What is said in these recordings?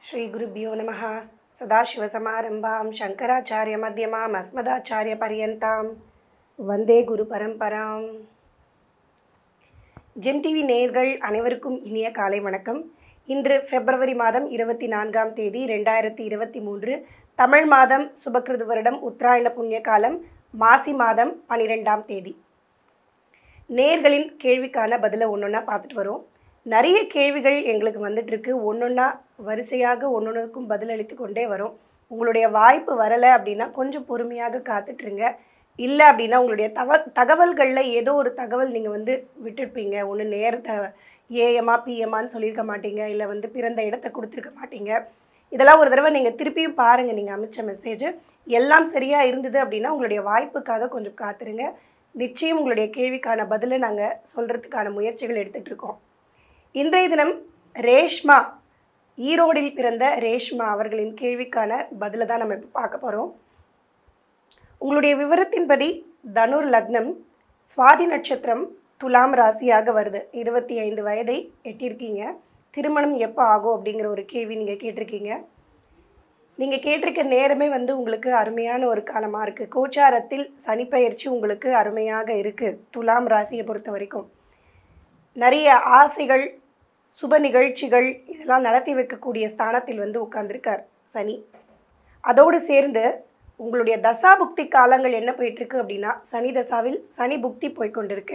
श्रीगुरुभ्यो नमः सदाशिवसमारम्भां शङ्कराचार्यमध्यमाम् अस्मदाचार्यपर्यन्तां வந்தே குரு பரம்பராம் ஜெம் டிவி நேயர்கள் அனைவருக்கும் இனிய காலை வணக்கம் இன்று பிப்ரவரி மாதம் இருபத்தி நான்காம் தேதி ரெண்டாயிரத்தி இருபத்தி மூன்று தமிழ் மாதம் சுபக்கிருது வருடம் உத்தராயண புண்ணிய காலம் மாசி மாதம் பனிரெண்டாம் தேதி நேர்களின் கேள்விக்கான பதிலை ஒன்றொன்னா பார்த்துட்டு வரோம் நிறைய கேள்விகள் எங்களுக்கு வந்துட்டு இருக்கு ஒன்றொன்னா வரிசையாக ஒன்றொன்றுக்கும் பதிலளித்து கொண்டே வரும் உங்களுடைய வாய்ப்பு வரலை அப்படின்னா கொஞ்சம் பொறுமையாக காத்துட்ருங்க இல்லை அப்படின்னா உங்களுடைய தவ தகவல்களில் ஏதோ ஒரு தகவல் நீங்கள் வந்து விட்டுருப்பீங்க ஒன்று நேரத்தை ஏஎம்மா பிஎம்மான்னு சொல்லியிருக்க மாட்டீங்க இல்லை வந்து பிறந்த இடத்த கொடுத்துருக்க மாட்டீங்க இதெல்லாம் ஒரு தடவை நீங்கள் திருப்பியும் பாருங்கள் நீங்கள் அமைச்ச மெசேஜ் எல்லாம் சரியாக இருந்தது அப்படின்னா உங்களுடைய வாய்ப்புக்காக கொஞ்சம் காத்துருங்க நிச்சயம் உங்களுடைய கேள்விக்கான பதிலை நாங்கள் சொல்கிறதுக்கான முயற்சிகள் எடுத்துகிட்டு இருக்கோம் இன்றைய தினம் ரேஷ்மா ஈரோடில் பிறந்த ரேஷ்மா அவர்களின் கேள்விக்கான பதிலை தான் நம்ம இப்போ பார்க்க போகிறோம் உங்களுடைய விவரத்தின்படி தனுர் லக்னம் சுவாதி நட்சத்திரம் துலாம் ராசியாக வருது இருபத்தி ஐந்து வயதை எட்டியிருக்கீங்க திருமணம் எப்போ ஆகும் அப்படிங்கிற ஒரு கேள்வி நீங்கள் கேட்டிருக்கீங்க நீங்கள் கேட்டிருக்க நேரமே வந்து உங்களுக்கு அருமையான ஒரு காலமாக இருக்குது கோச்சாரத்தில் சனிப்பெயர்ச்சி உங்களுக்கு அருமையாக இருக்குது துலாம் ராசியை பொறுத்த வரைக்கும் நிறைய ஆசைகள் சுப நிகழ்ச்சிகள் இதெல்லாம் நடத்தி வைக்கக்கூடிய ஸ்தானத்தில் வந்து உட்கார்ந்திருக்கார் சனி அதோடு சேர்ந்து உங்களுடைய தசா புக்தி காலங்கள் என்ன போயிட்டுருக்கு அப்படின்னா சனி தசாவில் சனி புக்தி போய்க்கொண்டிருக்கு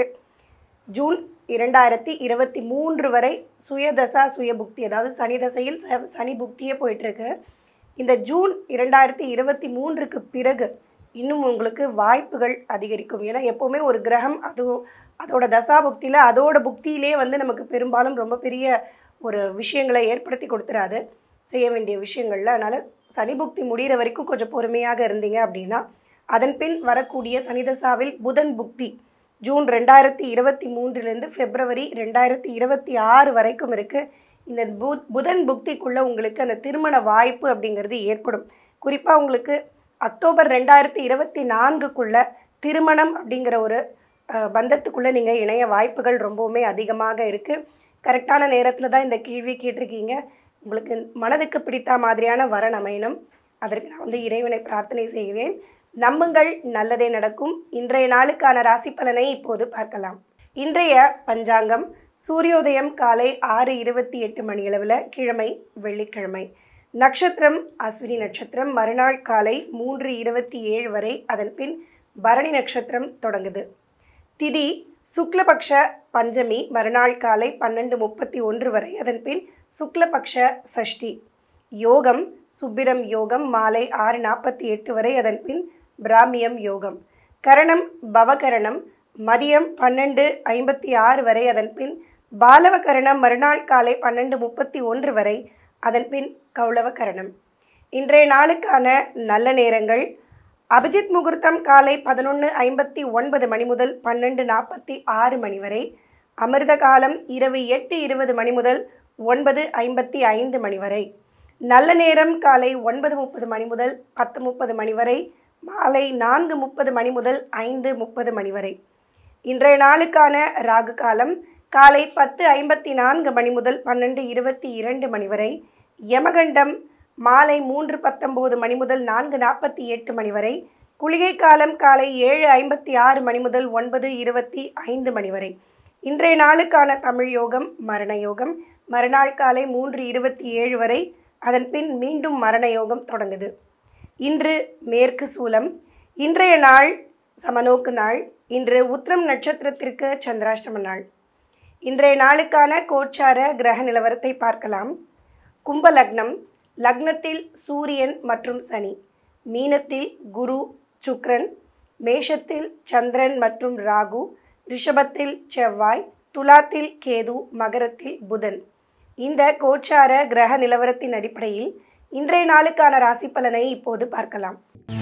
ஜூன் இரண்டாயிரத்தி இருபத்தி மூன்று வரை சுயதசா சுய புக்தி அதாவது சனி தசையில் ச- சனி புக்தியே போயிட்டுருக்கு இந்த ஜூன் இரண்டாயிரத்தி இருபத்தி மூன்றுக்கு பிறகு இன்னும் உங்களுக்கு வாய்ப்புகள் அதிகரிக்கும் ஏன்னா எப்போவுமே ஒரு கிரகம் அது அதோட தசா புக்தியில் அதோட புக்தியிலே வந்து நமக்கு பெரும்பாலும் ரொம்ப பெரிய ஒரு விஷயங்களை ஏற்படுத்தி கொடுத்துறாது செய்ய வேண்டிய விஷயங்கள்ல அதனால் சனி புக்தி முடிகிற வரைக்கும் கொஞ்சம் பொறுமையாக இருந்தீங்க அப்படின்னா அதன் பின் வரக்கூடிய சனிதசாவில் புதன் புக்தி ஜூன் ரெண்டாயிரத்தி இருபத்தி மூன்றுலேருந்து பிப்ரவரி ரெண்டாயிரத்தி இருபத்தி ஆறு வரைக்கும் இருக்குது இந்த பு புதன் புக்திக்குள்ளே உங்களுக்கு அந்த திருமண வாய்ப்பு அப்படிங்கிறது ஏற்படும் குறிப்பாக உங்களுக்கு அக்டோபர் ரெண்டாயிரத்தி இருபத்தி நான்குக்குள்ள திருமணம் அப்படிங்கிற ஒரு அஹ், பந்தத்துக்குள்ளே நீங்கள் இணைய வாய்ப்புகள் ரொம்பவுமே அதிகமாக இருக்குது கரெக்டான நேரத்தில் தான் இந்த கேள்வி கேட்டிருக்கீங்க உங்களுக்கு மனதுக்கு பிடித்த மாதிரியான வரன் அமையணும் அதற்கு நான் வந்து இறைவனை பிரார்த்தனை செய்கிறேன் நம்புங்கள் நல்லதே நடக்கும் இன்றைய நாளுக்கான ராசி பலனை இப்போது பார்க்கலாம் இன்றைய பஞ்சாங்கம் சூரியோதயம் காலை ஆறு இருபத்தி எட்டு மணியளவில் கிழமை வெள்ளிக்கிழமை நட்சத்திரம் அஸ்வினி நட்சத்திரம் மறுநாள் காலை மூன்று இருபத்தி ஏழு வரை அதன் பின் பரணி நட்சத்திரம் தொடங்குது திதி சுக்லபக்ஷ பஞ்சமி மறுநாள் காலை பன்னெண்டு முப்பத்தி ஒன்று வரை அதன் பின் சுக்லபக்ஷ சஷ்டி யோகம் சுப்பிரம் யோகம் மாலை ஆறு நாற்பத்தி எட்டு வரை அதன் பின் பிராமியம் யோகம் கரணம் பவகரணம் மதியம் பன்னெண்டு ஐம்பத்தி ஆறு வரை அதன் பின் பாலவ கரணம் மறுநாள் காலை பன்னெண்டு முப்பத்தி ஒன்று வரை அதன் பின் கௌளவ கரணம் இன்றைய நாளுக்கான நல்ல நேரங்கள் அபிஜித் முகூர்த்தம் காலை பதினொன்று ஐம்பத்தி ஒன்பது மணி முதல் பன்னெண்டு நாற்பத்தி ஆறு மணி வரை அமிர்த காலம் இரவு எட்டு இருபது மணி முதல் ஒன்பது ஐம்பத்தி ஐந்து மணி வரை நல்ல நேரம் காலை ஒன்பது முப்பது மணி முதல் பத்து முப்பது மணி வரை மாலை நான்கு முப்பது மணி முதல் ஐந்து முப்பது மணி வரை இன்றைய நாளுக்கான ராகு காலம் காலை பத்து ஐம்பத்தி நான்கு மணி முதல் பன்னெண்டு இருபத்தி இரண்டு மணி வரை யமகண்டம் மாலை மூன்று பத்தொம்போது மணி முதல் நான்கு நாற்பத்தி எட்டு மணி வரை குளிகை காலம் காலை ஏழு ஐம்பத்தி ஆறு மணி முதல் ஒன்பது இருபத்தி ஐந்து மணி வரை இன்றைய நாளுக்கான தமிழ் யோகம் மரண யோகம் மறுநாள் காலை மூன்று இருபத்தி ஏழு வரை அதன் பின் மீண்டும் மரண யோகம் தொடங்குது இன்று மேற்கு சூலம் இன்றைய நாள் சமநோக்கு நாள் இன்று உத்திரம் நட்சத்திரத்திற்கு சந்திராஷ்டம நாள் இன்றைய நாளுக்கான கோச்சார கிரக நிலவரத்தை பார்க்கலாம் கும்ப லக்னம் லக்னத்தில் சூரியன் மற்றும் சனி மீனத்தில் குரு சுக்ரன் மேஷத்தில் சந்திரன் மற்றும் ராகு ரிஷபத்தில் செவ்வாய் துலாத்தில் கேது மகரத்தில் புதன் இந்த கோச்சார கிரக நிலவரத்தின் அடிப்படையில் இன்றைய நாளுக்கான ராசி பலனை இப்போது பார்க்கலாம்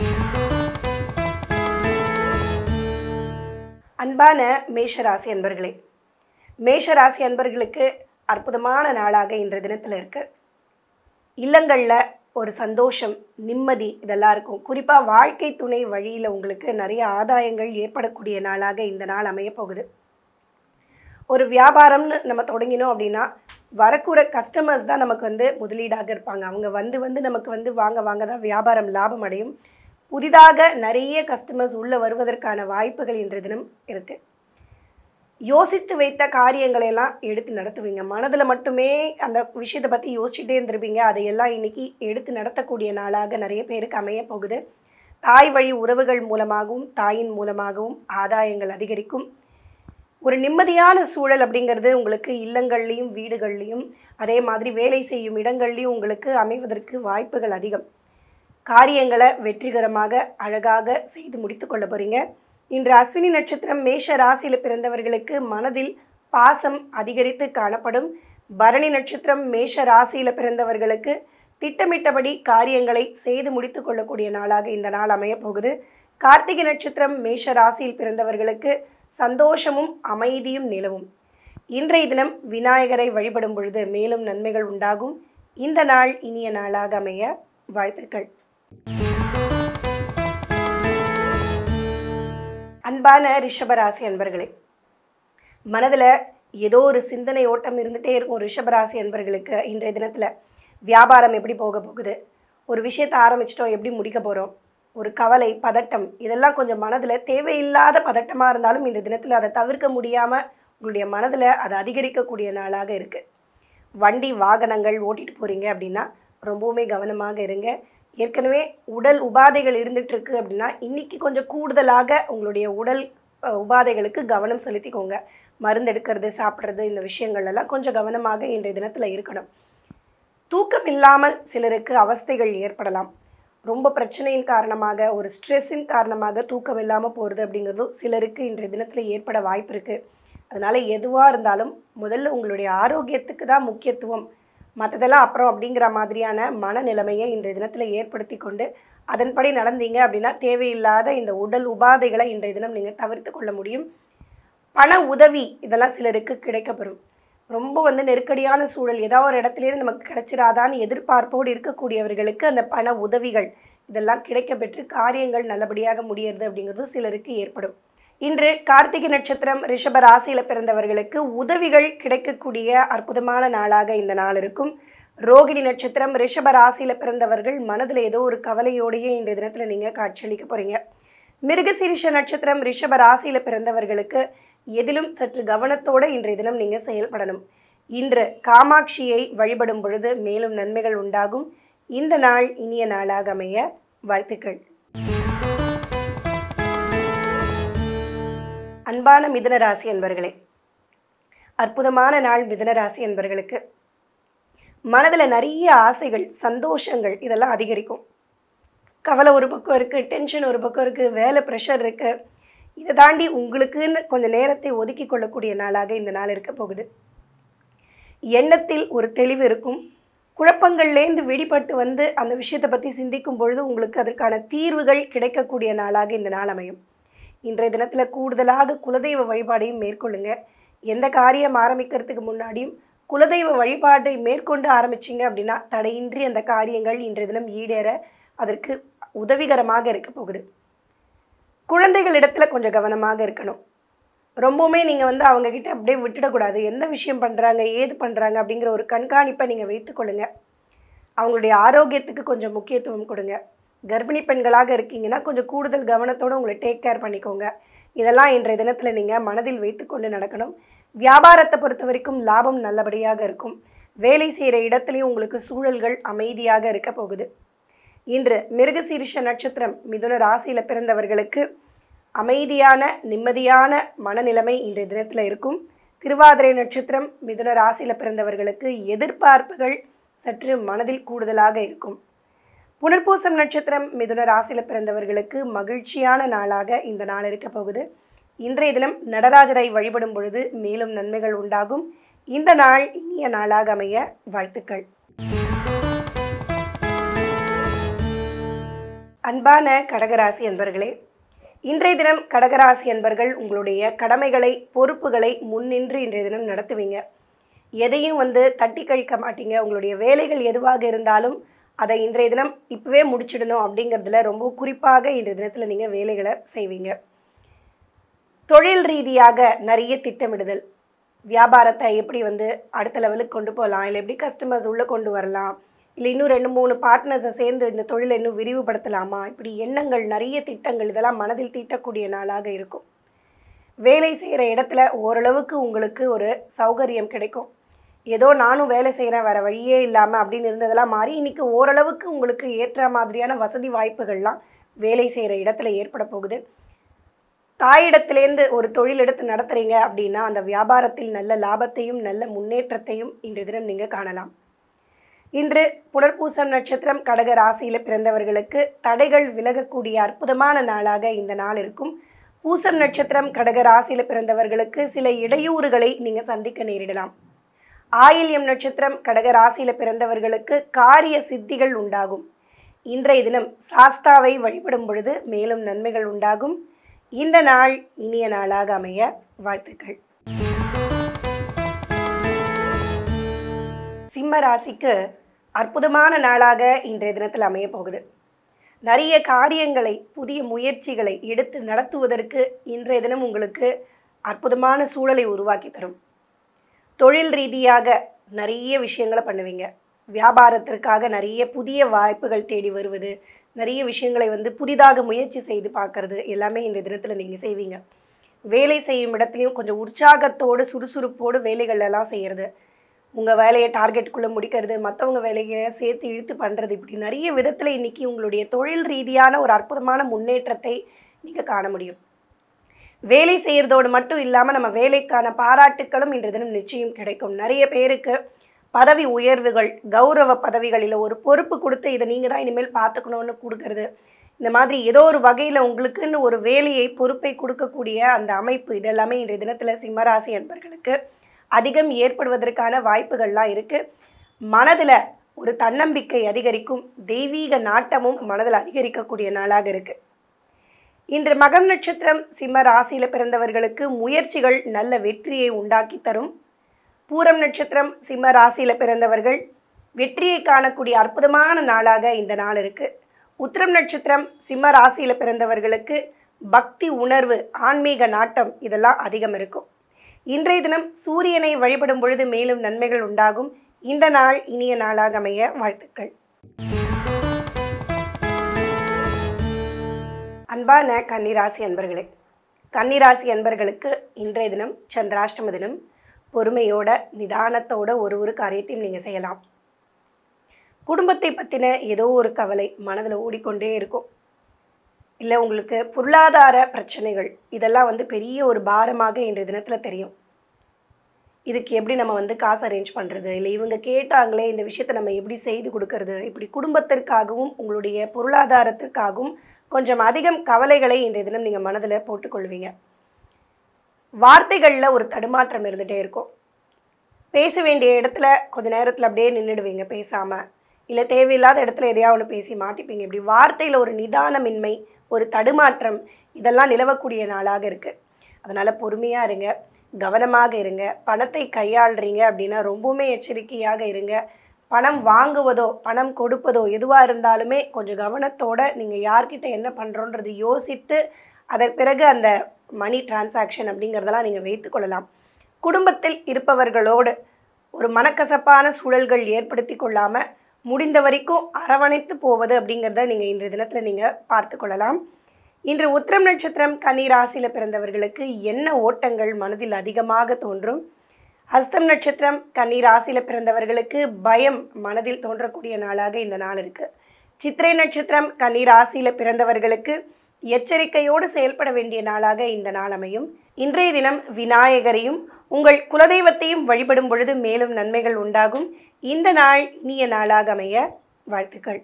அன்பான மேஷராசி அன்பர்களே மேஷராசி அன்பர்களுக்கு அற்புதமான நாளாக இன்றைய தினத்தில் இருக்கு இல்லங்களில் ஒரு சந்தோஷம் நிம்மதி இதெல்லாம் இருக்கும் குறிப்பாக வாழ்க்கை துணை வழியில் உங்களுக்கு நிறைய ஆதாயங்கள் ஏற்படக்கூடிய நாளாக இந்த நாள் அமையப் போகுது ஒரு வியாபாரம்னு நம்ம தொடங்கினோம் அப்படின்னா வரக்கூற கஸ்டமர்ஸ் தான் நமக்கு வந்து முதலீடாக இருப்பாங்க அவங்க வந்து வந்து நமக்கு வந்து வாங்க வாங்க தான் வியாபாரம் லாபம் அடையும் புதிதாக நிறைய கஸ்டமர்ஸ் உள்ளே வருவதற்கான வாய்ப்புகள் இன்றைய தினம் இருக்குது யோசித்து வைத்த காரியங்களை எல்லாம் எடுத்து நடத்துவீங்க மனதில் மட்டுமே அந்த விஷயத்தை பற்றி யோசிச்சுட்டே இருந்திருப்பீங்க அதையெல்லாம் இன்னைக்கு எடுத்து நடத்தக்கூடிய நாளாக நிறைய பேருக்கு அமைய போகுது தாய் வழி உறவுகள் மூலமாகவும் தாயின் மூலமாகவும் ஆதாயங்கள் அதிகரிக்கும் ஒரு நிம்மதியான சூழல் அப்படிங்கிறது உங்களுக்கு இல்லங்கள்லேயும் வீடுகள்லேயும் அதே மாதிரி வேலை செய்யும் இடங்கள்லையும் உங்களுக்கு அமைவதற்கு வாய்ப்புகள் அதிகம் காரியங்களை வெற்றிகரமாக அழகாக செய்து முடித்து கொள்ள போகிறீங்க இன்று அஸ்வினி நட்சத்திரம் மேஷ ராசியில் பிறந்தவர்களுக்கு மனதில் பாசம் அதிகரித்து காணப்படும் பரணி நட்சத்திரம் மேஷ ராசியில் பிறந்தவர்களுக்கு திட்டமிட்டபடி காரியங்களை செய்து முடித்து கொள்ளக்கூடிய நாளாக இந்த நாள் அமையப் போகுது கார்த்திகை நட்சத்திரம் மேஷ ராசியில் பிறந்தவர்களுக்கு சந்தோஷமும் அமைதியும் நிலவும் இன்றைய தினம் விநாயகரை வழிபடும் பொழுது மேலும் நன்மைகள் உண்டாகும் இந்த நாள் இனிய நாளாக அமைய வாழ்த்துக்கள் அன்பான ரிஷபராசி அன்பர்களே மனதில் ஏதோ ஒரு சிந்தனை ஓட்டம் இருந்துகிட்டே இருக்கும் ரிஷபராசி அன்பர்களுக்கு இன்றைய தினத்தில் வியாபாரம் எப்படி போக போகுது ஒரு விஷயத்தை ஆரம்பிச்சிட்டோம் எப்படி முடிக்க போகிறோம் ஒரு கவலை பதட்டம் இதெல்லாம் கொஞ்சம் மனதில் தேவையில்லாத பதட்டமாக இருந்தாலும் இந்த தினத்தில் அதை தவிர்க்க முடியாமல் உங்களுடைய மனதில் அதை அதிகரிக்கக்கூடிய நாளாக இருக்குது வண்டி வாகனங்கள் ஓட்டிட்டு போகிறீங்க அப்படின்னா ரொம்பவுமே கவனமாக இருங்க ஏற்கனவே உடல் உபாதைகள் இருந்துட்டு இருக்கு அப்படின்னா இன்னைக்கு கொஞ்சம் கூடுதலாக உங்களுடைய உடல் அஹ், உபாதைகளுக்கு கவனம் செலுத்திக்கோங்க மருந்து எடுக்கிறது சாப்பிட்றது இந்த விஷயங்கள் எல்லாம் கொஞ்சம் கவனமாக இன்றைய தினத்தில் இருக்கணும் தூக்கம் இல்லாமல் சிலருக்கு அவஸ்தைகள் ஏற்படலாம் ரொம்ப பிரச்சனையின் காரணமாக ஒரு ஸ்ட்ரெஸ்ஸின் காரணமாக தூக்கம் இல்லாமல் போகிறது அப்படிங்கிறதும் சிலருக்கு இன்றைய தினத்தில் ஏற்பட வாய்ப்பு இருக்குது அதனால் எதுவாக இருந்தாலும் முதல்ல உங்களுடைய ஆரோக்கியத்துக்கு தான் முக்கியத்துவம் மற்றதெல்லாம் அப்புறம் அப்படிங்கிற மாதிரியான மனநிலைமையை இன்றைய தினத்தில் ஏற்படுத்தி கொண்டு அதன்படி நடந்தீங்க அப்படின்னா தேவையில்லாத இந்த உடல் உபாதைகளை இன்றைய தினம் நீங்கள் தவிர்த்து கொள்ள முடியும் பண உதவி இதெல்லாம் சிலருக்கு கிடைக்கப்பெறும் ரொம்ப வந்து நெருக்கடியான சூழல் ஏதாவது ஒரு இடத்துலேருந்து நமக்கு கிடைச்சிடாதான்னு எதிர்பார்ப்போடு இருக்கக்கூடியவர்களுக்கு அந்த பண உதவிகள் இதெல்லாம் கிடைக்கப்பெற்று காரியங்கள் நல்லபடியாக முடியறது அப்படிங்கிறதும் சிலருக்கு ஏற்படும் இன்று கார்த்திகை நட்சத்திரம் ரிஷப ராசியில் பிறந்தவர்களுக்கு உதவிகள் கிடைக்கக்கூடிய அற்புதமான நாளாக இந்த நாள் இருக்கும் ரோகிணி நட்சத்திரம் ரிஷப ராசியில் பிறந்தவர்கள் மனதில் ஏதோ ஒரு கவலையோடையே இன்றைய தினத்தில் நீங்கள் காட்சியளிக்க போகிறீங்க மிருகசீரிஷ நட்சத்திரம் ரிஷப ராசியில் பிறந்தவர்களுக்கு எதிலும் சற்று கவனத்தோடு இன்றைய தினம் நீங்கள் செயல்படணும் இன்று காமாட்சியை வழிபடும் பொழுது மேலும் நன்மைகள் உண்டாகும் இந்த நாள் இனிய நாளாக அமைய வாழ்த்துக்கள் அன்பான மிதுன ராசி அன்பர்களே அற்புதமான நாள் மிதுன ராசி அன்பர்களுக்கு மனதில் நிறைய ஆசைகள் சந்தோஷங்கள் இதெல்லாம் அதிகரிக்கும் கவலை ஒரு பக்கம் இருக்குது டென்ஷன் ஒரு பக்கம் இருக்குது வேலை ப்ரெஷர் இருக்குது இதை தாண்டி உங்களுக்குன்னு கொஞ்சம் நேரத்தை ஒதுக்கி கொள்ளக்கூடிய நாளாக இந்த நாள் இருக்க போகுது எண்ணத்தில் ஒரு தெளிவு இருக்கும் குழப்பங்கள்லேருந்து வெளிப்பட்டு வந்து அந்த விஷயத்தை பற்றி சிந்திக்கும் பொழுது உங்களுக்கு அதற்கான தீர்வுகள் கிடைக்கக்கூடிய நாளாக இந்த நாள் அமையும் இன்றைய தினத்தில் கூடுதலாக குலதெய்வ வழிபாடையும் மேற்கொள்ளுங்க எந்த காரியம் ஆரம்பிக்கிறதுக்கு முன்னாடியும் குலதெய்வ வழிபாட்டை மேற்கொண்டு ஆரம்பிச்சிங்க அப்படின்னா தடையின்றி அந்த காரியங்கள் இன்றைய தினம் ஈடேற அதற்கு உதவிகரமாக இருக்க போகுது குழந்தைகளிடத்துல கொஞ்சம் கவனமாக இருக்கணும் ரொம்பவுமே நீங்கள் வந்து அவங்கக்கிட்ட அப்படியே விட்டுடக்கூடாது எந்த விஷயம் பண்ணுறாங்க ஏது பண்ணுறாங்க அப்படிங்கிற ஒரு கண்காணிப்பை நீங்கள் வைத்துக்கொள்ளுங்க அவங்களுடைய ஆரோக்கியத்துக்கு கொஞ்சம் முக்கியத்துவம் கொடுங்க கர்ப்பிணி பெண்களாக இருக்கீங்கன்னா கொஞ்சம் கூடுதல் கவனத்தோடு உங்களை டேக் கேர் பண்ணிக்கோங்க இதெல்லாம் இன்றைய தினத்தில் நீங்கள் மனதில் வைத்துக்கொண்டு நடக்கணும் வியாபாரத்தை பொறுத்த வரைக்கும் லாபம் நல்லபடியாக இருக்கும் வேலை செய்கிற இடத்துலையும் உங்களுக்கு சூழல்கள் அமைதியாக இருக்க போகுது இன்று மிருகசீரிஷ நட்சத்திரம் மிதுன ராசியில் பிறந்தவர்களுக்கு அமைதியான நிம்மதியான மனநிலைமை இன்றைய தினத்தில் இருக்கும் திருவாதிரை நட்சத்திரம் மிதுன ராசியில் பிறந்தவர்களுக்கு எதிர்பார்ப்புகள் சற்று மனதில் கூடுதலாக இருக்கும் புனர்பூசம் நட்சத்திரம் மிதுன ராசியில் பிறந்தவர்களுக்கு மகிழ்ச்சியான நாளாக இந்த நாள் இருக்க போகுது இன்றைய தினம் நடராஜரை வழிபடும் பொழுது மேலும் நன்மைகள் உண்டாகும் இந்த நாள் இனிய நாளாக அமைய வாழ்த்துக்கள் அன்பான கடகராசி அன்பர்களே இன்றைய தினம் கடகராசி அன்பர்கள் உங்களுடைய கடமைகளை பொறுப்புகளை முன்னின்று இன்றைய தினம் நடத்துவீங்க எதையும் வந்து தட்டி கழிக்க மாட்டீங்க உங்களுடைய வேலைகள் எதுவாக இருந்தாலும் அதை இன்றைய தினம் இப்போவே முடிச்சிடணும் அப்படிங்கிறதுல ரொம்ப குறிப்பாக இன்றைய தினத்தில் நீங்கள் வேலைகளை செய்வீங்க தொழில் ரீதியாக நிறைய திட்டமிடுதல் வியாபாரத்தை எப்படி வந்து அடுத்த லெவலுக்கு கொண்டு போகலாம் இல்லை எப்படி கஸ்டமர்ஸ் உள்ளே கொண்டு வரலாம் இல்லை இன்னும் ரெண்டு மூணு பார்ட்னர்ஸை சேர்ந்து இந்த தொழிலை இன்னும் விரிவுபடுத்தலாமா இப்படி எண்ணங்கள் நிறைய திட்டங்கள் இதெல்லாம் மனதில் தீட்டக்கூடிய நாளாக இருக்கும் வேலை செய்கிற இடத்துல ஓரளவுக்கு உங்களுக்கு ஒரு சௌகரியம் கிடைக்கும் ஏதோ நானும் வேலை செய்கிறேன் வேறு வழியே இல்லாமல் அப்படின்னு இருந்ததெல்லாம் மாறி இன்றைக்கி ஓரளவுக்கு உங்களுக்கு ஏற்ற மாதிரியான வசதி வாய்ப்புகள்லாம் வேலை செய்கிற இடத்துல ஏற்பட போகுது தாயிடத்திலேருந்து ஒரு தொழில் எடுத்து நடத்துகிறீங்க அப்படின்னா அந்த வியாபாரத்தில் நல்ல லாபத்தையும் நல்ல முன்னேற்றத்தையும் இன்றைய தினம் நீங்கள் காணலாம் இன்று புனர்பூசம் நட்சத்திரம் கடக ராசியில் பிறந்தவர்களுக்கு தடைகள் விலகக்கூடிய அற்புதமான நாளாக இந்த நாள் இருக்கும் பூசம் நட்சத்திரம் கடக ராசியில் பிறந்தவர்களுக்கு சில இடையூறுகளை நீங்கள் சந்திக்க நேரிடலாம் ஆயில்யம் நட்சத்திரம் கடக ராசியில் பிறந்தவர்களுக்கு காரிய சித்திகள் உண்டாகும் இன்றைய தினம் சாஸ்தாவை வழிபடும் பொழுது மேலும் நன்மைகள் உண்டாகும் இந்த நாள் இனிய நாளாக அமைய வாழ்த்துக்கள் சிம்ம ராசிக்கு அற்புதமான நாளாக இன்றைய தினத்தில் அமைய போகுது நிறைய காரியங்களை புதிய முயற்சிகளை எடுத்து நடத்துவதற்கு இன்றைய தினம் உங்களுக்கு அற்புதமான சூழலை உருவாக்கி தரும் தொழில் ரீதியாக நிறைய விஷயங்களை பண்ணுவீங்க வியாபாரத்திற்காக நிறைய புதிய வாய்ப்புகள் தேடி வருவது நிறைய விஷயங்களை வந்து புதிதாக முயற்சி செய்து பார்க்கறது எல்லாமே இந்த தினத்தில் நீங்கள் செய்வீங்க வேலை செய்யும் இடத்துலையும் கொஞ்சம் உற்சாகத்தோடு சுறுசுறுப்போடு வேலைகள் எல்லாம் செய்கிறது உங்கள் வேலையை டார்கெட்டுக்குள்ளே முடிக்கிறது மற்றவங்க வேலையை சேர்த்து இழுத்து பண்ணுறது இப்படி நிறைய விதத்தில் இன்றைக்கி உங்களுடைய தொழில் ரீதியான ஒரு அற்புதமான முன்னேற்றத்தை நீங்கள் காண முடியும் வேலை செய்கிறதோடு மட்டும் இல்லாமல் நம்ம வேலைக்கான பாராட்டுக்களும் இன்றைய தினம் நிச்சயம் கிடைக்கும் நிறைய பேருக்கு பதவி உயர்வுகள் கௌரவ பதவிகளில் ஒரு பொறுப்பு கொடுத்து இதை நீங்கள் தான் இனிமேல் பார்த்துக்கணுன்னு கொடுக்கறது இந்த மாதிரி ஏதோ ஒரு வகையில் உங்களுக்குன்னு ஒரு வேலையை பொறுப்பை கொடுக்கக்கூடிய அந்த அமைப்பு இதெல்லாமே இன்றைய தினத்தில் சிம்மராசி அன்பர்களுக்கு அதிகம் ஏற்படுவதற்கான வாய்ப்புகள்லாம் இருக்குது மனதில் ஒரு தன்னம்பிக்கை அதிகரிக்கும் தெய்வீக நாட்டமும் மனதில் அதிகரிக்கக்கூடிய நாளாக இருக்குது இன்று மகம் நட்சத்திரம் சிம்ம ராசியில் பிறந்தவர்களுக்கு முயற்சிகள் நல்ல வெற்றியை உண்டாக்கி தரும் பூரம் நட்சத்திரம் சிம்ம ராசியில் பிறந்தவர்கள் வெற்றியை காணக்கூடிய அற்புதமான நாளாக இந்த நாள் இருக்குது உத்திரம் நட்சத்திரம் சிம்ம ராசியில் பிறந்தவர்களுக்கு பக்தி உணர்வு ஆன்மீக நாட்டம் இதெல்லாம் அதிகம் இருக்கும் இன்றைய தினம் சூரியனை வழிபடும் பொழுது மேலும் நன்மைகள் உண்டாகும் இந்த நாள் இனிய நாளாக அமைய வாழ்த்துக்கள் அன்பான கன்னிராசி அன்பர்களே கன்னிராசி அன்பர்களுக்கு இன்றைய தினம் சந்திராஷ்டம தினம் பொறுமையோட நிதானத்தோட ஒரு ஒரு காரியத்தையும் நீங்கள் செய்யலாம் குடும்பத்தை பற்றின ஏதோ ஒரு கவலை மனதில் ஓடிக்கொண்டே இருக்கும் இல்லை உங்களுக்கு பொருளாதார பிரச்சனைகள் இதெல்லாம் வந்து பெரிய ஒரு பாரமாக இன்றைய தினத்தில் தெரியும் இதுக்கு எப்படி நம்ம வந்து காசு அரேஞ்ச் பண்ணுறது இல்லை இவங்க கேட்டாங்களே இந்த விஷயத்தை நம்ம எப்படி செய்து கொடுக்கறது இப்படி குடும்பத்திற்காகவும் உங்களுடைய பொருளாதாரத்திற்காகவும் கொஞ்சம் அதிகம் கவலைகளை இன்றைய தினம் நீங்கள் மனதில் போட்டுக்கொள்வீங்க வார்த்தைகளில் ஒரு தடுமாற்றம் இருந்துகிட்டே இருக்கும் பேச வேண்டிய இடத்துல கொஞ்ச நேரத்தில் அப்படியே நின்றுடுவீங்க பேசாமல் இல்லை தேவையில்லாத இடத்துல எதையாவது ஒன்று பேசி மாட்டிப்பீங்க இப்படி வார்த்தையில் ஒரு நிதானமின்மை ஒரு தடுமாற்றம் இதெல்லாம் நிலவக்கூடிய நாளாக இருக்குது அதனால் பொறுமையாக இருங்க கவனமாக இருங்க பணத்தை கையாளுறீங்க அப்படின்னா ரொம்பவுமே எச்சரிக்கையாக இருங்க பணம் வாங்குவதோ பணம் கொடுப்பதோ எதுவாக இருந்தாலுமே கொஞ்சம் கவனத்தோடு நீங்கள் யார்கிட்ட என்ன பண்ணுறோன்றது யோசித்து அதற்கு பிறகு அந்த மணி டிரான்சாக்ஷன் அப்படிங்கிறதெல்லாம் நீங்கள் வைத்துக்கொள்ளலாம் குடும்பத்தில் இருப்பவர்களோடு ஒரு மனக்கசப்பான சூழல்கள் ஏற்படுத்தி கொள்ளாமல் முடிந்த வரைக்கும் அரவணைத்து போவது அப்படிங்கிறத நீங்கள் இன்றைய தினத்தில் நீங்கள் பார்த்து கொள்ளலாம் இன்று உத்திரம் நட்சத்திரம் கன்னி ராசியில் பிறந்தவர்களுக்கு என்ன ஓட்டங்கள் மனதில் அதிகமாக தோன்றும் ஹஸ்தம் நட்சத்திரம் கன்னி ராசியில் பிறந்தவர்களுக்கு பயம் மனதில் தோன்றக்கூடிய நாளாக இந்த நாள் இருக்குது சித்திரை நட்சத்திரம் கன்னி ராசியில் பிறந்தவர்களுக்கு எச்சரிக்கையோடு செயல்பட வேண்டிய நாளாக இந்த நாள் அமையும் இன்றைய தினம் விநாயகரையும் உங்கள் குலதெய்வத்தையும் வழிபடும் பொழுது மேலும் நன்மைகள் உண்டாகும் இந்த நாள் இனிய நாளாக அமைய வாழ்த்துக்கள்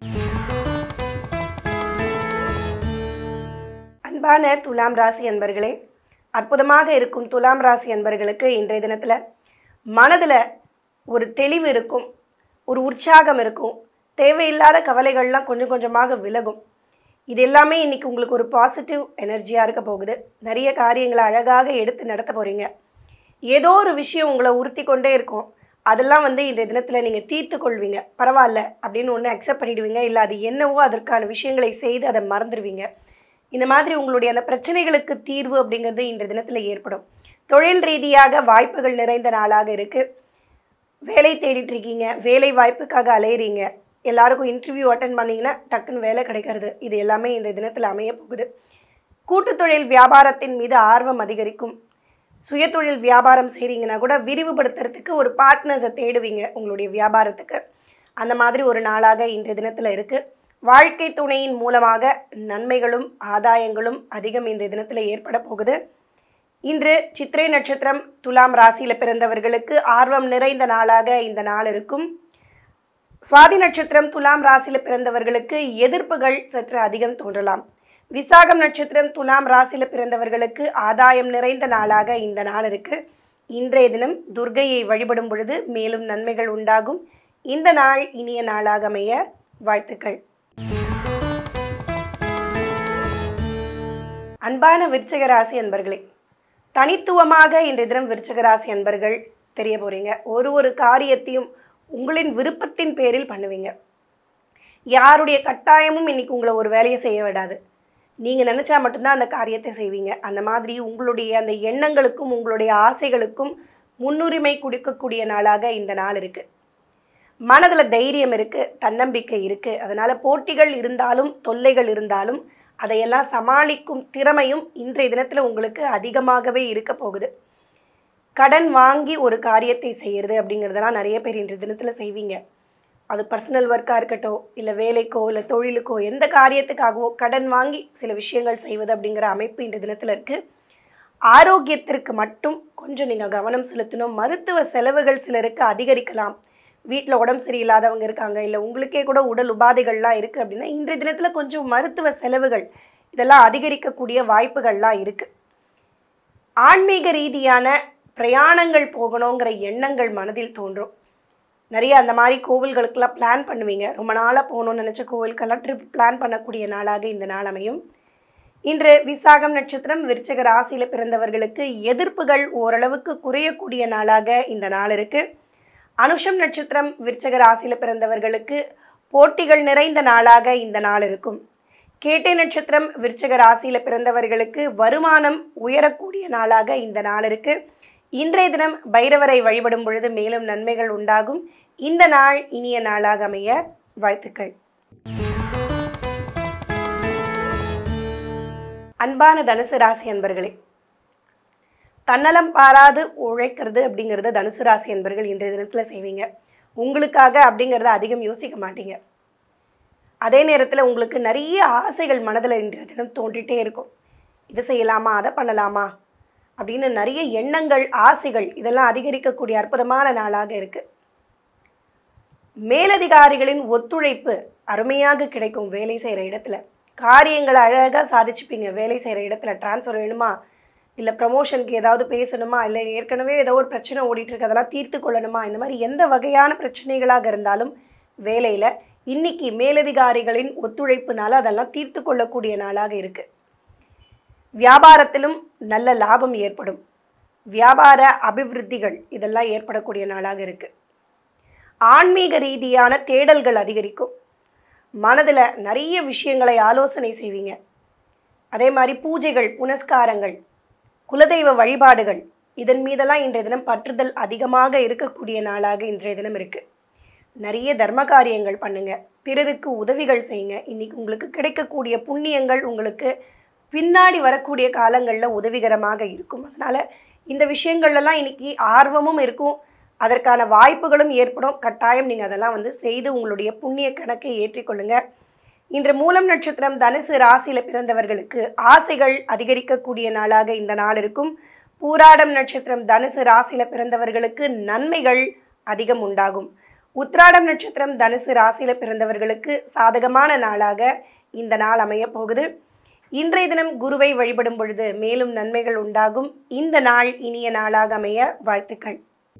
அன்பான துலாம் ராசி அன்பர்களே அற்புதமாக இருக்கும் துலாம் ராசி அன்பர்களுக்கு இன்றைய தினத்தில் மனதில் ஒரு தெளிவு இருக்கும் ஒரு உற்சாகம் இருக்கும் தேவையில்லாத கவலைகள்லாம் கொஞ்சம் கொஞ்சமாக விலகும் இது எல்லாமே இன்றைக்கி உங்களுக்கு ஒரு பாசிட்டிவ் எனர்ஜியாக இருக்க போகுது நிறைய காரியங்களை அழகாக எடுத்து நடத்த போகிறீங்க ஏதோ ஒரு விஷயம் உங்களை உறுத்தி கொண்டே இருக்கும் அதெல்லாம் வந்து இன்றைய தினத்தில் நீங்கள் தீர்த்து கொள்வீங்க பரவாயில்ல அப்படின்னு ஒன்று அக்செப்ட் பண்ணிடுவீங்க இல்லை அது என்னவோ அதற்கான விஷயங்களை செய்து அதை மறந்துடுவீங்க இந்த மாதிரி உங்களுடைய அந்த பிரச்சனைகளுக்கு தீர்வு அப்படிங்கிறது இன்றைய தினத்தில் ஏற்படும் தொழில் ரீதியாக வாய்ப்புகள் நிறைந்த நாளாக இருக்குது வேலை தேடிட்டு இருக்கீங்க வேலை வாய்ப்புக்காக அலையிறீங்க எல்லாருக்கும் இன்டர்வியூ அட்டன் பண்ணீங்கன்னா டக்குன்னு வேலை கிடைக்கிறது இது எல்லாமே இந்த தினத்தில் அமைய போகுது கூட்டுத் தொழில் வியாபாரத்தின் மீது ஆர்வம் அதிகரிக்கும் சுயதொழில் வியாபாரம் செய்கிறீங்கன்னா கூட விரிவுபடுத்துறதுக்கு ஒரு பார்ட்னர்ஸை தேடுவீங்க உங்களுடைய வியாபாரத்துக்கு அந்த மாதிரி ஒரு நாளாக இன்றைய தினத்தில் இருக்குது வாழ்க்கை துணையின் மூலமாக நன்மைகளும் ஆதாயங்களும் அதிகம் இன்றைய தினத்தில் ஏற்பட போகுது இன்று சித்திரை நட்சத்திரம் துலாம் ராசியில் பிறந்தவர்களுக்கு ஆர்வம் நிறைந்த நாளாக இந்த நாள் இருக்கும் சுவாதி நட்சத்திரம் துலாம் ராசியில் பிறந்தவர்களுக்கு எதிர்ப்புகள் சற்று அதிகம் தோன்றலாம் விசாகம் நட்சத்திரம் துலாம் ராசியில் பிறந்தவர்களுக்கு ஆதாயம் நிறைந்த நாளாக இந்த நாள் இருக்கு இன்றைய தினம் துர்க்கையை வழிபடும் பொழுது மேலும் நன்மைகள் உண்டாகும் இந்த நாள் இனிய நாளாக அமைய வாழ்த்துக்கள் அன்பான விருச்சிக ராசி அன்பர்களே தனித்துவமாக இன்றைய தினம் விருச்சிக ராசி அன்பர்கள் தெரிய போறீங்க ஒரு ஒரு காரியத்தையும் உங்களின் விருப்பத்தின் பேரில் பண்ணுவீங்க யாருடைய கட்டாயமும் இன்னைக்கு உங்களை ஒரு வேலையை செய்ய விடாது நீங்கள் நினச்சா மட்டும்தான் அந்த காரியத்தை செய்வீங்க அந்த மாதிரி உங்களுடைய அந்த எண்ணங்களுக்கும் உங்களுடைய ஆசைகளுக்கும் முன்னுரிமை கொடுக்கக்கூடிய நாளாக இந்த நாள் இருக்குது மனதில் தைரியம் இருக்குது தன்னம்பிக்கை இருக்குது அதனால் போட்டிகள் இருந்தாலும் தொல்லைகள் இருந்தாலும் அதையெல்லாம் சமாளிக்கும் திறமையும் இன்றைய தினத்தில் உங்களுக்கு அதிகமாகவே இருக்க போகுது கடன் வாங்கி ஒரு காரியத்தை செய்கிறது அப்படிங்கிறதெல்லாம் நிறைய பேர் இன்றைய தினத்தில் செய்வீங்க அது பர்சனல் ஒர்க்காக இருக்கட்டும் இல்லை வேலைக்கோ இல்லை தொழிலுக்கோ எந்த காரியத்துக்காகவோ கடன் வாங்கி சில விஷயங்கள் செய்வது அப்படிங்கிற அமைப்பு இன்றைய தினத்தில் இருக்குது ஆரோக்கியத்திற்கு மட்டும் கொஞ்சம் நீங்கள் கவனம் செலுத்தணும் மருத்துவ செலவுகள் சிலருக்கு அதிகரிக்கலாம் வீட்டில் உடம்பு சரியில்லாதவங்க இருக்காங்க இல்லை உங்களுக்கே கூட உடல் உபாதைகள்லாம் இருக்குது அப்படின்னா இன்றைய தினத்தில் கொஞ்சம் மருத்துவ செலவுகள் இதெல்லாம் அதிகரிக்கக்கூடிய வாய்ப்புகள்லாம் இருக்குது ஆன்மீக ரீதியான பிரயாணங்கள் போகணுங்கிற எண்ணங்கள் மனதில் தோன்றும் நிறைய அந்த மாதிரி கோவில்களுக்கெல்லாம் பிளான் பண்ணுவீங்க ரொம்ப நாளாக போகணும்னு நினச்ச கோவிலுக்கெல்லாம் ட்ரிப் பிளான் பண்ணக்கூடிய நாளாக இந்த நாள் அமையும் இன்று விசாகம் நட்சத்திரம் விருச்சக ராசியில் பிறந்தவர்களுக்கு எதிர்ப்புகள் ஓரளவுக்கு குறையக்கூடிய நாளாக இந்த நாள் இருக்குது அனுஷம் நட்சத்திரம் விருச்சக ராசியில் பிறந்தவர்களுக்கு போட்டிகள் நிறைந்த நாளாக இந்த நாள் இருக்கும் கேட்டை நட்சத்திரம் விருச்சக ராசியில் பிறந்தவர்களுக்கு வருமானம் உயரக்கூடிய நாளாக இந்த நாள் இருக்கு இன்றைய தினம் பைரவரை வழிபடும் பொழுது மேலும் நன்மைகள் உண்டாகும் இந்த நாள் இனிய நாளாக அமைய வாழ்த்துக்கள் அன்பான தனுசு ராசி அன்பர்களே தன்னலம் பாராது உழைக்கிறது அப்படிங்கிறத தனுசு ராசி அன்பர்கள் இன்றைய தினத்தில் செய்வீங்க உங்களுக்காக அப்படிங்கிறத அதிகம் யோசிக்க மாட்டீங்க அதே நேரத்தில் உங்களுக்கு நிறைய ஆசைகள் மனதில் இன்றைய தினம் தோன்றிட்டே இருக்கும் இதை செய்யலாமா அதை பண்ணலாமா அப்படின்னு நிறைய எண்ணங்கள் ஆசைகள் இதெல்லாம் அதிகரிக்கக்கூடிய அற்புதமான நாளாக இருக்குது மேலதிகாரிகளின் ஒத்துழைப்பு அருமையாக கிடைக்கும் வேலை செய்கிற இடத்துல காரியங்களை அழகாக சாதிச்சுப்பீங்க வேலை செய்கிற இடத்துல ட்ரான்ஸ்ஃபர் வேணுமா இல்லை ப்ரமோஷனுக்கு ஏதாவது பேசணுமா இல்லை ஏற்கனவே ஏதோ ஒரு பிரச்சனை ஓடிட்டு இருக்கு அதெல்லாம் தீர்த்து கொள்ளணுமா இந்த மாதிரி எந்த வகையான பிரச்சனைகளாக இருந்தாலும் வேலையில் இன்னைக்கு மேலதிகாரிகளின் ஒத்துழைப்புனால அதெல்லாம் தீர்த்து கொள்ளக்கூடிய நாளாக இருக்குது வியாபாரத்திலும் நல்ல லாபம் ஏற்படும் வியாபார அபிவிருத்திகள் இதெல்லாம் ஏற்படக்கூடிய நாளாக இருக்குது ஆன்மீக ரீதியான தேடல்கள் அதிகரிக்கும் மனதில் நிறைய விஷயங்களை ஆலோசனை செய்வீங்க அதே மாதிரி பூஜைகள் புனஸ்காரங்கள் குலதெய்வ வழிபாடுகள் இதன் மீதெல்லாம் இன்றைய தினம் பற்றுதல் அதிகமாக இருக்கக்கூடிய நாளாக இன்றைய தினம் இருக்குது நிறைய தர்ம காரியங்கள் பண்ணுங்க பிறருக்கு உதவிகள் செய்யுங்க இன்னைக்கு உங்களுக்கு கிடைக்கக்கூடிய புண்ணியங்கள் உங்களுக்கு பின்னாடி வரக்கூடிய காலங்களில் உதவிகரமாக இருக்கும் அதனால் இந்த விஷயங்கள்லாம் இன்னைக்கு ஆர்வமும் இருக்கும் அதற்கான வாய்ப்புகளும் ஏற்படும் கட்டாயம் நீங்கள் அதெல்லாம் வந்து செய்து உங்களுடைய புண்ணிய கணக்கை ஏற்றிக்கொள்ளுங்க இன்று மூலம் நட்சத்திரம் தனுசு ராசியில் பிறந்தவர்களுக்கு ஆசைகள் அதிகரிக்கக்கூடிய நாளாக இந்த நாள் இருக்கும் பூராடம் நட்சத்திரம் தனுசு ராசியில் பிறந்தவர்களுக்கு நன்மைகள் அதிகம் உண்டாகும் உத்ராடம் நட்சத்திரம் தனுசு ராசியில் பிறந்தவர்களுக்கு சாதகமான நாளாக இந்த நாள் அமையப் போகுது இன்றைய தினம் குருவை வழிபடும் பொழுது மேலும் நன்மைகள் உண்டாகும் இந்த நாள் இனிய நாளாக அமைய வாழ்த்துக்கள்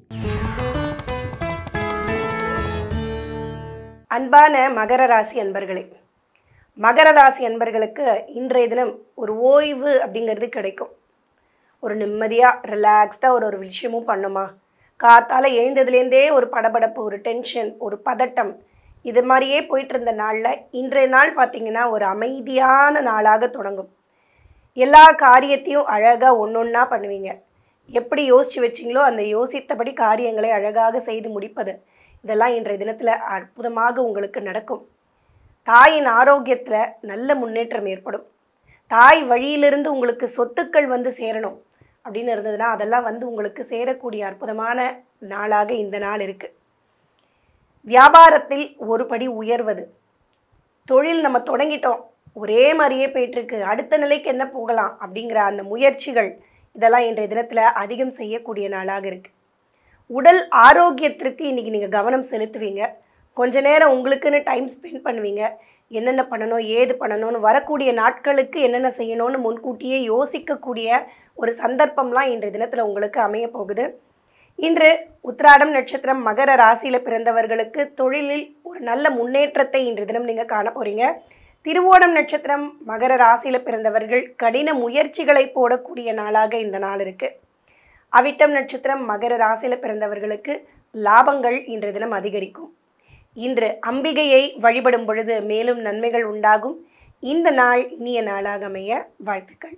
அன்பான மகர ராசி அன்பர்களே மகர ராசி அன்பர்களுக்கு இன்றைய தினம் ஒரு ஓய்வு அப்படிங்கிறது கிடைக்கும் ஒரு நிம்மதியாக ரிலாக்ஸ்டாக ஒரு ஒரு விஷயமும் பண்ணுமா காத்தால எழுந்ததுலேருந்தே ஒரு படபடப்பு ஒரு டென்ஷன் ஒரு பதட்டம் இது மாதிரியே போயிட்டு இருந்த நாளில் இன்றைய நாள் பார்த்திங்கன்னா ஒரு அமைதியான நாளாக தொடங்கும் எல்லா காரியத்தையும் அழகாக ஒன்று ஒன்றா பண்ணுவீங்க எப்படி யோசித்து வச்சிங்களோ அந்த யோசித்தபடி காரியங்களை அழகாக செய்து முடிப்பது இதெல்லாம் இன்றைய தினத்தில் அற்புதமாக உங்களுக்கு நடக்கும் தாயின் ஆரோக்கியத்தில் நல்ல முன்னேற்றம் ஏற்படும் தாய் வழியிலிருந்து உங்களுக்கு சொத்துக்கள் வந்து சேரணும் அப்படின்னு இருந்ததுன்னா அதெல்லாம் வந்து உங்களுக்கு சேரக்கூடிய அற்புதமான நாளாக இந்த நாள் இருக்குது வியாபாரத்தில் ஒரு படி உயர்வது தொழில் நம்ம தொடங்கிட்டோம் ஒரே மாதிரியே போயிட்டுருக்கு அடுத்த நிலைக்கு என்ன போகலாம் அப்படிங்கிற அந்த முயற்சிகள் இதெல்லாம் இன்றைய தினத்தில் அதிகம் செய்யக்கூடிய நாளாக இருக்குது உடல் ஆரோக்கியத்திற்கு இன்றைக்கி நீங்கள் கவனம் செலுத்துவீங்க கொஞ்ச நேரம் உங்களுக்குன்னு டைம் ஸ்பெண்ட் பண்ணுவீங்க என்னென்ன பண்ணணும் ஏது பண்ணணும்னு வரக்கூடிய நாட்களுக்கு என்னென்ன செய்யணும்னு முன்கூட்டியே யோசிக்கக்கூடிய ஒரு சந்தர்ப்பம்லாம் இன்றைய தினத்தில் உங்களுக்கு அமைய போகுது இன்று உத்திராடம் நட்சத்திரம் மகர ராசியில் பிறந்தவர்களுக்கு தொழிலில் ஒரு நல்ல முன்னேற்றத்தை இன்று தினம் நீங்கள் காண போகிறீங்க திருவோணம் நட்சத்திரம் மகர ராசியில் பிறந்தவர்கள் கடின முயற்சிகளை போடக்கூடிய நாளாக இந்த நாள் இருக்குது அவிட்டம் நட்சத்திரம் மகர ராசியில் பிறந்தவர்களுக்கு லாபங்கள் இன்றைய தினம் அதிகரிக்கும் இன்று அம்பிகையை வழிபடும் பொழுது மேலும் நன்மைகள் உண்டாகும் இந்த நாள் இனிய நாளாக அமைய வாழ்த்துக்கள்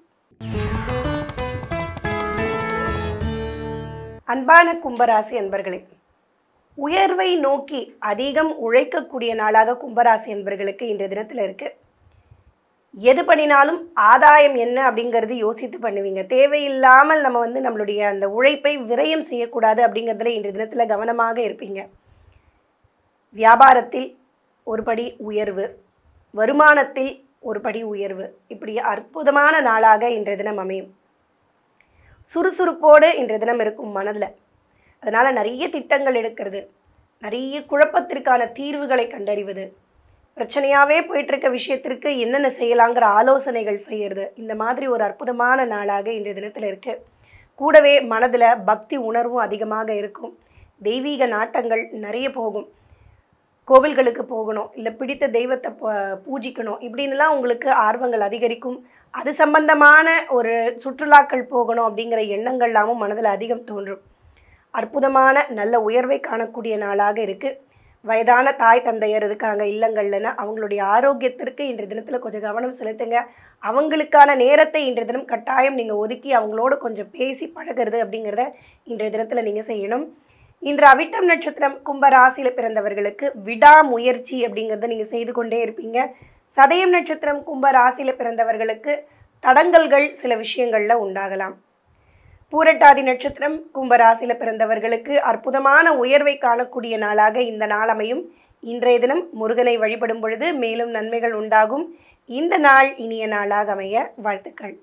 அன்பான கும்பராசி அன்பர்களே உயர்வை நோக்கி அதிகம் உழைக்கக்கூடிய நாளாக கும்பராசி என்பர்களுக்கு இன்றைய தினத்தில் இருக்கு எது பண்ணினாலும் ஆதாயம் என்ன அப்படிங்கிறது யோசித்து பண்ணுவீங்க தேவையில்லாமல் நம்ம வந்து நம்மளுடைய அந்த உழைப்பை விரயம் செய்யக்கூடாது அப்படிங்கிறதுல இன்றைய தினத்தில் கவனமாக இருப்பீங்க வியாபாரத்தில் ஒரு படி உயர்வு வருமானத்தில் ஒரு படி உயர்வு இப்படி அற்புதமான நாளாக இன்றைய தினம் அமையும் சுறுசுறுப்போடு இன்றைய தினம் இருக்கும் மனதில் அதனால் நிறைய திட்டங்கள் எடுக்கிறது நிறைய குழப்பத்திற்கான தீர்வுகளை கண்டறிவது பிரச்சனையாகவே போயிட்டுருக்க விஷயத்திற்கு என்னென்ன செய்யலாங்கிற ஆலோசனைகள் செய்கிறது இந்த மாதிரி ஒரு அற்புதமான நாளாக இன்றைய தினத்தில் இருக்குது கூடவே மனதில் பக்தி உணர்வும் அதிகமாக இருக்கும் தெய்வீக நாட்டங்கள் நிறைய போகும் கோவில்களுக்கு போகணும் இல்லை பிடித்த தெய்வத்தை ப- பூஜிக்கணும் இப்படின்னுலாம் உங்களுக்கு ஆர்வங்கள் அதிகரிக்கும் அது சம்பந்தமான ஒரு சுற்றுலாக்கள் போகணும் அப்படிங்கிற எண்ணங்கள்லாமும் மனதில் அதிகம் தோன்றும் அற்புதமான நல்ல உயர்வை காணக்கூடிய நாளாக இருக்குது வயதான தாய் தந்தையர் இருக்காங்க இல்லங்கள்லன்னா அவங்களுடைய ஆரோக்கியத்திற்கு இன்றைய தினத்தில் கொஞ்சம் கவனம் செலுத்துங்க அவங்களுக்கான நேரத்தை இன்றைய தினம் கட்டாயம் நீங்கள் ஒதுக்கி அவங்களோட கொஞ்சம் பேசி பழகிறது அப்படிங்கிறத இன்றைய தினத்தில் நீங்கள் செய்யணும் இன்று அவிட்டம் நட்சத்திரம் கும்ப ராசியில் பிறந்தவர்களுக்கு விடாமுயற்சி அப்படிங்கிறத நீங்கள் செய்து கொண்டே இருப்பீங்க சதயம் நட்சத்திரம் கும்ப ராசியில் பிறந்தவர்களுக்கு தடங்கல்கள் சில விஷயங்களில் உண்டாகலாம் பூரட்டாதி நட்சத்திரம் கும்ப ராசியில் பிறந்தவர்களுக்கு அற்புதமான உயர்வை காணக்கூடிய நாளாக இந்த நாள் அமையும் இன்றைய தினம் முருகனை வழிபடும் பொழுது மேலும் நன்மைகள் உண்டாகும் இந்த நாள் இனிய நாளாக அமைய வாழ்த்துக்கள்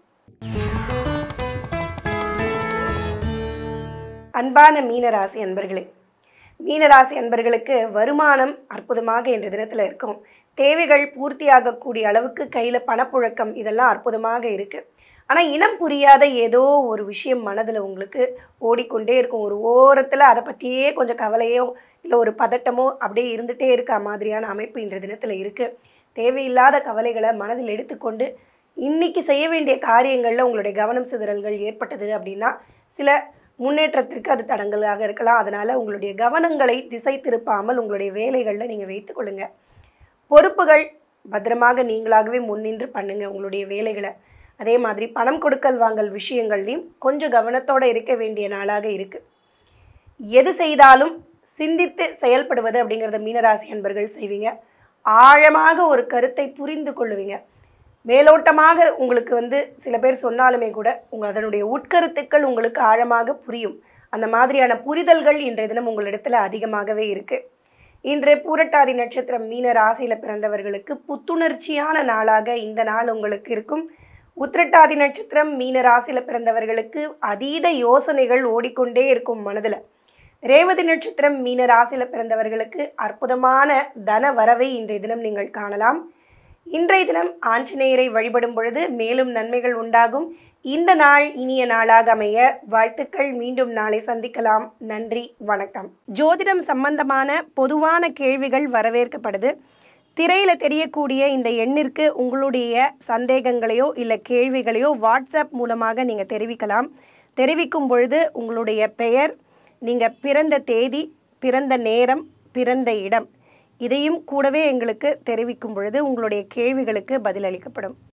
அன்பான மீனராசி அன்பர்களே மீனராசி அன்பர்களுக்கு வருமானம் அற்புதமாக இன்ற தினத்தில் இருக்கும் தேவைகள் பூர்த்தியாகக்கூடிய அளவுக்கு கையில் பணப்புழக்கம் இதெல்லாம் அற்புதமாக இருக்குது ஆனால் இனம் புரியாத ஏதோ ஒரு விஷயம் மனதில் உங்களுக்கு ஓடிக்கொண்டே இருக்கும் ஒரு ஓரத்தில் அதை பற்றியே கொஞ்சம் கவலையோ இல்லை ஒரு பதட்டமோ அப்படியே இருந்துகிட்டே இருக்க மாதிரியான அமைப்பு இன்ற தினத்தில் இருக்குது தேவையில்லாத கவலைகளை மனதில் எடுத்துக்கொண்டு இன்னைக்கு செய்ய வேண்டிய காரியங்களில் உங்களுடைய கவனம் சிதறல்கள் ஏற்பட்டது அப்படின்னா சில முன்னேற்றத்திற்கு அது தடங்கலாக இருக்கலாம் அதனால் உங்களுடைய கவனங்களை திசை திருப்பாமல் உங்களுடைய வேலைகளில் நீங்கள் வைத்துக்கொள்ளுங்க பொறுப்புகள் பத்திரமாக நீங்களாகவே முன்னின்று பண்ணுங்க உங்களுடைய வேலைகளை அதே மாதிரி பணம் கொடுக்கல் வாங்கல் விஷயங்கள்லையும் கொஞ்சம் கவனத்தோடு இருக்க வேண்டிய நாளாக இருக்குது எது செய்தாலும் சிந்தித்து செயல்படுவது அப்படிங்கிறத மீனராசி அன்பர்கள் செய்வீங்க ஆழமாக ஒரு கருத்தை புரிந்து கொள்ளுவீங்க மேலோட்டமாக உங்களுக்கு வந்து சில பேர் சொன்னாலுமே கூட உங்கள் அதனுடைய உட்கருத்துக்கள் உங்களுக்கு ஆழமாக புரியும் அந்த மாதிரியான புரிதல்கள் இன்றைய தினம் உங்களிடத்துல அதிகமாகவே இருக்குது இன்று பூரட்டாதி நட்சத்திரம் மீன ராசியில் பிறந்தவர்களுக்கு புத்துணர்ச்சியான நாளாக இந்த நாள் உங்களுக்கு இருக்கும் உத்திரட்டாதி நட்சத்திரம் மீன ராசியில் பிறந்தவர்களுக்கு அதீத யோசனைகள் ஓடிக்கொண்டே இருக்கும் மனதில் ரேவதி நட்சத்திரம் மீன ராசியில் பிறந்தவர்களுக்கு அற்புதமான தன வரவை இன்றைய தினம் நீங்கள் காணலாம் இன்றைய தினம் ஆஞ்சநேயரை வழிபடும் பொழுது மேலும் நன்மைகள் உண்டாகும் இந்த நாள் இனிய நாளாக அமைய வாழ்த்துக்கள் மீண்டும் நாளை சந்திக்கலாம் நன்றி வணக்கம் ஜோதிடம் சம்பந்தமான பொதுவான கேள்விகள் வரவேற்கப்படுது திரையில் தெரியக்கூடிய இந்த எண்ணிற்கு உங்களுடைய சந்தேகங்களையோ இல்லை கேள்விகளையோ வாட்ஸ்அப் மூலமாக நீங்கள் தெரிவிக்கலாம் தெரிவிக்கும் பொழுது உங்களுடைய பெயர் நீங்கள் பிறந்த தேதி பிறந்த நேரம் பிறந்த இடம் இதையும் கூடவே எங்களுக்கு தெரிவிக்கும் பொழுது உங்களுடைய கேள்விகளுக்கு பதிலளிக்கப்படும்